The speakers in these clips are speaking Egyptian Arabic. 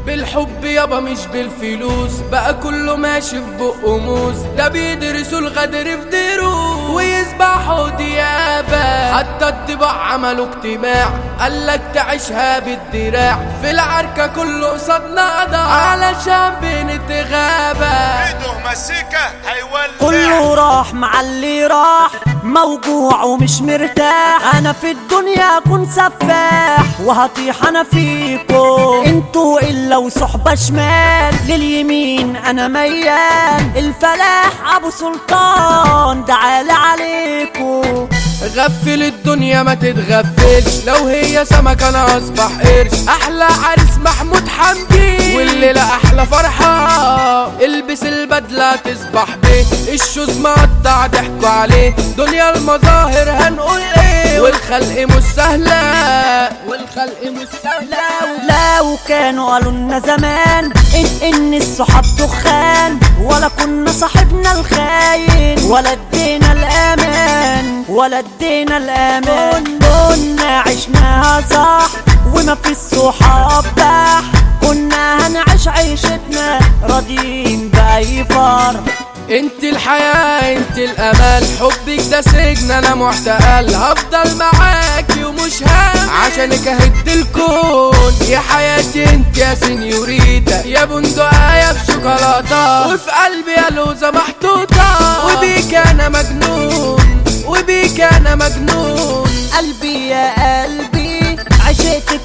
بالحب يابا مش بالفلوس بقى كله ماشي في بقه موس ده بيدرسوا الغدر في دروس ويسبحوا ديابة حتى الطباع عملوا اجتماع قالك تعيشها بالدراع في العركة كله قصادنا قضى علشان بنتغابى ايده مسيكة هيولع كله راح مع اللي راح موجوع ومش مرتاح انا في الدنيا اكون سفاح وهطيح انا فيكو انتوا الا وصحبة شمال لليمين انا ميال الفلاح ابو سلطان دعالي عليكو غفل الدنيا ما تتغفلش لو هي سمك انا اصبح قرش احلى عريس محمود حمدي والليلة احلى فرحة البس البدلة تصبح بيه الشوز مقطع ضحكوا عليه دنيا المظاهر هنقول ايه والخلق مش سهلة والخلق مش سهلة لو كانوا قالوا لنا زمان ان ان الصحاب دخان ولا كنا صاحبنا الخاين ولا ادينا الامان ولا ادينا الامان كنا عشناها صح وما في الصحاب بح كنا هنعيش عيشتنا راضيين بأي فرح انت الحياة انت الامل حبك ده سجن انا محتقل هفضل معاكي ومش هم عشانك اهد الكون يا حياتي انت يا سنيوريتا يا بندقية في شوكولاتة وفي قلبي يا لوزة محطوطة وبيك انا مجنون وبيك انا مجنون قلبي يا قلبي عشقتك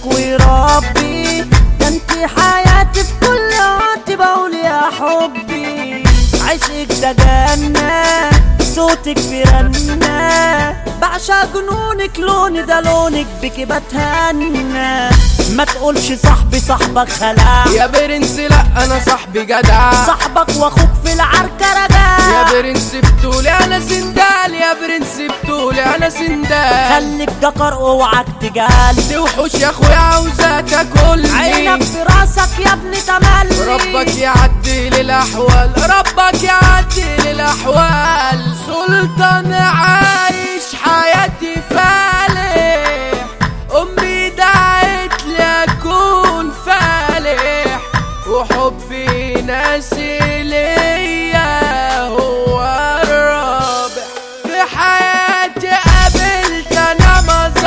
وربي ده انت حياتي في كل وقت بقول يا حبي عشقك ده جنة صوتك في رنة بعشق جنونك لوني ده لونك بك بتهنى ما تقولش صاحبي صاحبك خلع يا برنس لا انا صاحبي جدع صاحبك واخوك في العركة يا رجع برنس بتقولي انا سندال يا برنس بتقولي انا سندال خليك دكر اوعك تجال دي وحوش يا اخويا عاوزة تاكلني عينك في راسك يا ابني تملي ربك يعدي الاحوال ربك يعدي الاحوال سلطان عايش حياتي فالح امي دعت لي اكون فالح وحبي ناسي ليا هو الرابع في حياتي قابلت انا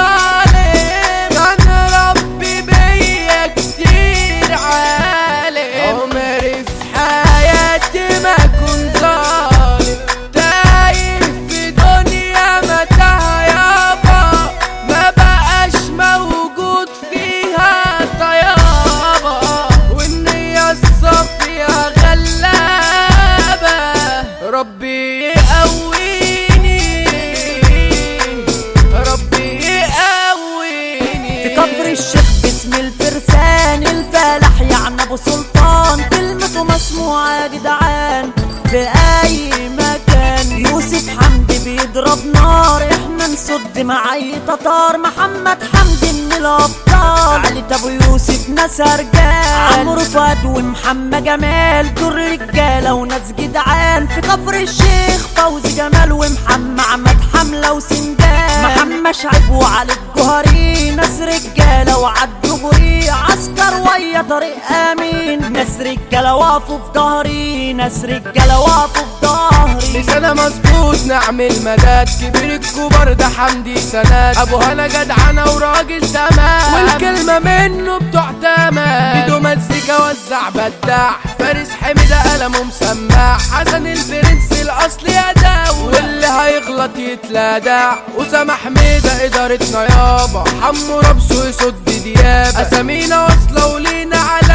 مظالم كان ربي بيا كتير عالم عمري في حياتي ما كنت ظالم تايه في دنيا متاهة يابا ما بقاش موجود فيها طيابة والنية الصافية غلابة ربي يقويني ربي يقويني في كفر الشيخ باسم الفرسان الفالح يعني ابو سلطان كلمته مسموعة يا جدعان في اي مكان يوسف حمدي بيضرب نار احنا نصد مع اي تتار محمد حمدي من الابطال علي ابو يوسف ناس رجال عمرو فؤاد ومحمد جمال دول رجاله وناس جدعان في كفر الشيخ فوزي جمال ومحمد عماد حمله وسندان محمد شعيب وعلي الجوهري ناس رجاله وعدوا بري عسكر ويا طريق امين ناس رجاله وقفوا في ظهري ناس رجاله وقفوا في ظهري لسانة مظبوط نعمل مداد كبير الكبار ده حمدي سناد ابو هنا جدعنة وراجل تمام والكلمة منه بتوع تمام ايده مزيكا وزع بدع فارس حميدة قلمه مسمع حسن البرنس الاصلي اداوي واللي هيغلط يتلادع اسامة حميدة ادارتنا يابا حمو ربسو يصد دياب اسامينا واصلة ولينا على